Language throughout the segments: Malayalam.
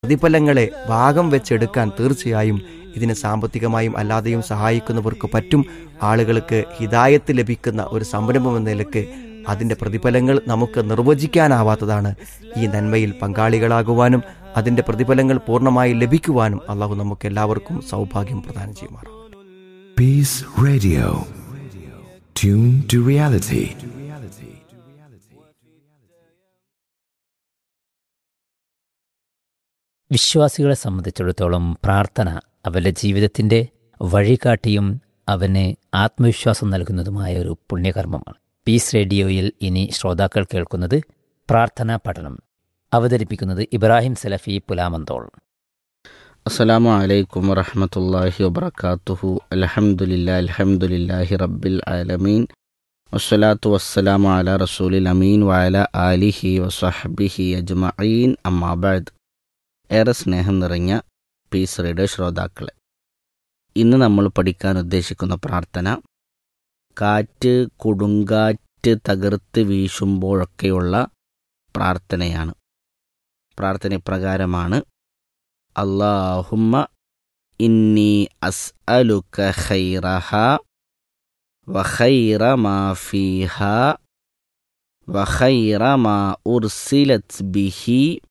പ്രതിഫലങ്ങളെ ഭാഗം വെച്ചെടുക്കാൻ തീർച്ചയായും ഇതിന് സാമ്പത്തികമായും അല്ലാതെയും സഹായിക്കുന്നവർക്ക് പറ്റും ആളുകൾക്ക് ഹിതായത്ത് ലഭിക്കുന്ന ഒരു സംരംഭം എന്ന നിലക്ക് അതിൻ്റെ പ്രതിഫലങ്ങൾ നമുക്ക് നിർവചിക്കാനാവാത്തതാണ് ഈ നന്മയിൽ പങ്കാളികളാകുവാനും അതിൻ്റെ പ്രതിഫലങ്ങൾ പൂർണ്ണമായി ലഭിക്കുവാനും അള്ളാഹു നമുക്ക് എല്ലാവർക്കും സൗഭാഗ്യം പ്രദാനം ചെയ്യുമാറാം Peace Radio. Tune to reality. വിശ്വാസികളെ സംബന്ധിച്ചിടത്തോളം പ്രാർത്ഥന അവരുടെ ജീവിതത്തിൻ്റെ വഴികാട്ടിയും അവന് ആത്മവിശ്വാസം നൽകുന്നതുമായ ഒരു പുണ്യകർമ്മമാണ് പീസ് റേഡിയോയിൽ ഇനി ശ്രോതാക്കൾ കേൾക്കുന്നത് പ്രാർത്ഥനാ പഠനം അവതരിപ്പിക്കുന്നത് ഇബ്രാഹിം സലഫി പുലാമന്തോൾ അസ്സലാമു അലൈക്കും വറഹമത്തല്ലാഹി വബർക്കാത്തുഹു അൽഹംദുലില്ലാ അൽഹംദുലില്ലാഹി റബ്ബിൽ ആലമീൻ വസ്സലാത്തു വസ്സലാമു അല റസൂലിൽ അമീൻ വഅല ആലിഹി വസഹബിഹി അജ്മഈൻ അമ്മാബാദ് ഏറെ സ്നേഹം നിറഞ്ഞ പീസ് റേഡിയോ ശ്രോതാക്കളെ ഇന്ന് നമ്മൾ പഠിക്കാൻ ഉദ്ദേശിക്കുന്ന പ്രാർത്ഥന കാറ്റ് കൊടുങ്കാറ്റ് തകർത്ത് വീശുമ്പോഴൊക്കെയുള്ള പ്രാർത്ഥനയാണ് പ്രാർത്ഥന ഇപ്രകാരമാണ് اللهم إني أسألك خيرها وخير ما فيها وخير ما أرسلت به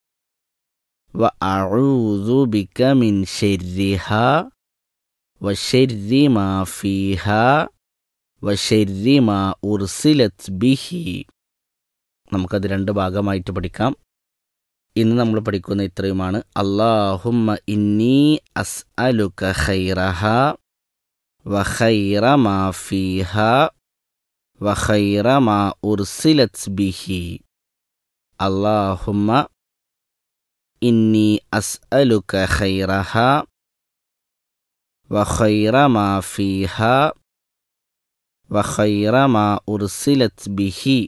وأعوذ بك من شرها وشر ما فيها وشر ما أرسلت به നമുക്കത് രണ്ട് ഭാഗമായിട്ട് പഠിക്കാം ഇന്ന് നമ്മൾ പഠിക്കുന്ന ഇത്രയുമാണ് അള്ളാഹുമ്മ ഇന്നി അസ് അലുക ഖൈറഹ വഖൈറ മാ ഫീഹ വഖൈറ മാ ഉർസിലത് ബിഹി അള്ളാഹുമ്മ ഇന്നി അസ് അലുക ഖൈറഹ വഖൈറ മാ ഫീഹ വഖൈറ മാ ഉർസിലത് ബിഹി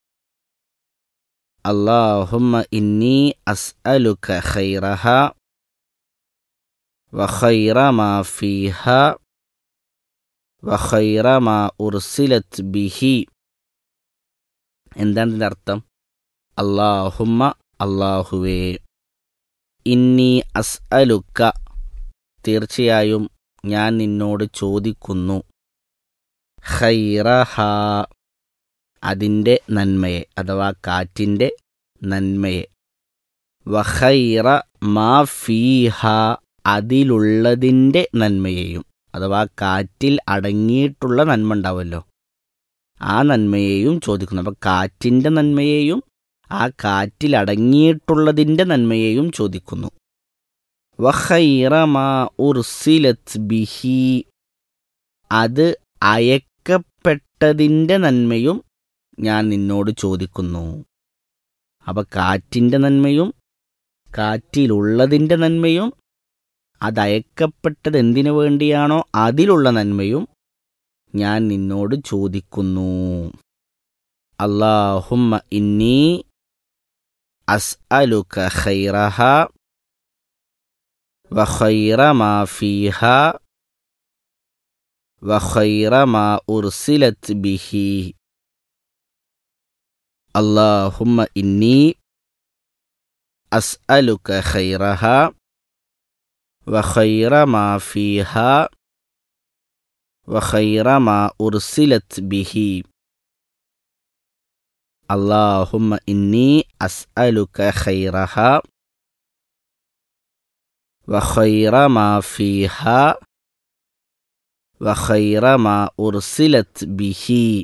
اللهم إني أسألك خيرها وخير ما فيها وخير ما أرسلت به എന്താണ് ഇതിൻ്റെ അർത്ഥം അള്ളാഹുമ്മ അള്ളാഹുവേ ഇന്നി അസ് അലുക്ക തീർച്ചയായും ഞാൻ നിന്നോട് ചോദിക്കുന്നു ഖൈറഹ അതിൻ്റെ നന്മയെ അഥവാ കാറ്റിൻ്റെ നന്മയെ വഖൈറ മാ ഫീഹ അതിലുള്ളതിൻ്റെ നന്മയെയും അഥവാ കാറ്റിൽ അടങ്ങിയിട്ടുള്ള നന്മ ഉണ്ടാവുമല്ലോ ആ നന്മയെയും ചോദിക്കുന്നു അപ്പം കാറ്റിൻ്റെ നന്മയെയും ആ കാറ്റിൽ അടങ്ങിയിട്ടുള്ളതിൻ്റെ നന്മയെയും ചോദിക്കുന്നു വഖൈറ മാ ഉർസിലത് ബിഹി അത് അയക്കപ്പെട്ടതിൻ്റെ നന്മയും ഞാൻ നിന്നോട് ചോദിക്കുന്നു അപ്പം കാറ്റിൻ്റെ നന്മയും കാറ്റിലുള്ളതിൻ്റെ നന്മയും അതയക്കപ്പെട്ടത് എന്തിനു വേണ്ടിയാണോ അതിലുള്ള നന്മയും ഞാൻ നിന്നോട് ചോദിക്കുന്നു അള്ളാഹുമ്മ ഇന്നി അസ് അലുക ഖൈറഹ വഖൈറ മാ ഫീഹ വഖൈറ മാ ഉർസിലത് ബിഹി اللهم إني أسألك خيرها وخير ما فيها وخير ما أرسلت به اللهم إني أسألك خيرها وخير ما فيها وخير ما أرسلت به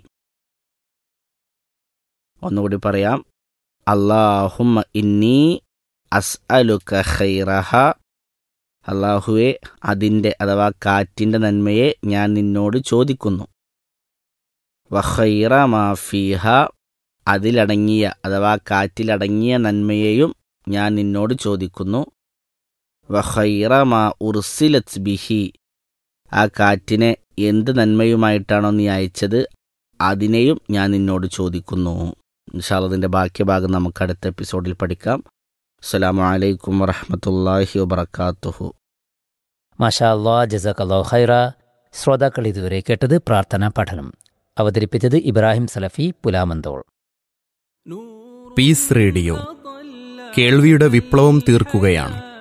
ഒന്നുകൂടി പറയാം അള്ളാഹുമ്മ ഇന്നി അസ് അലുക ഖൈറഹ അള്ളാഹുവെ അതിൻ്റെ അഥവാ കാറ്റിൻ്റെ നന്മയെ ഞാൻ നിന്നോട് ചോദിക്കുന്നു വഖൈറ മാ ഫീഹ അതിലടങ്ങിയ അഥവാ കാറ്റിലടങ്ങിയ നന്മയെയും ഞാൻ നിന്നോട് ചോദിക്കുന്നു വഖൈറ മാ ഉർസിലത് ബിഹി ആ കാറ്റിനെ എന്ത് നന്മയുമായിട്ടാണോ നീ അയച്ചത് അതിനെയും ഞാൻ നിന്നോട് ചോദിക്കുന്നു ഇൻഷാല്ലതിൻ്റെ ബാക്കി ഭാഗം നമുക്ക് അടുത്ത എപ്പിസോഡിൽ പഠിക്കാം അസ്സലാമു അലൈക്കും വറഹമത്തല്ലാഹി വബർക്കാത്തുഹു മാഷാ അള്ളാ ജസാഖ് അള്ളാഹു ഖൈറ ശ്രോതാക്കൾ ഇതുവരെ കേട്ടത് പ്രാർത്ഥനാ പഠനം അവതരിപ്പിച്ചത് ഇബ്രാഹിം സലഫി പുലാമന്തോൾ പീസ് റേഡിയോ കേൾവിയുടെ വിപ്ലവം തീർക്കുകയാണ്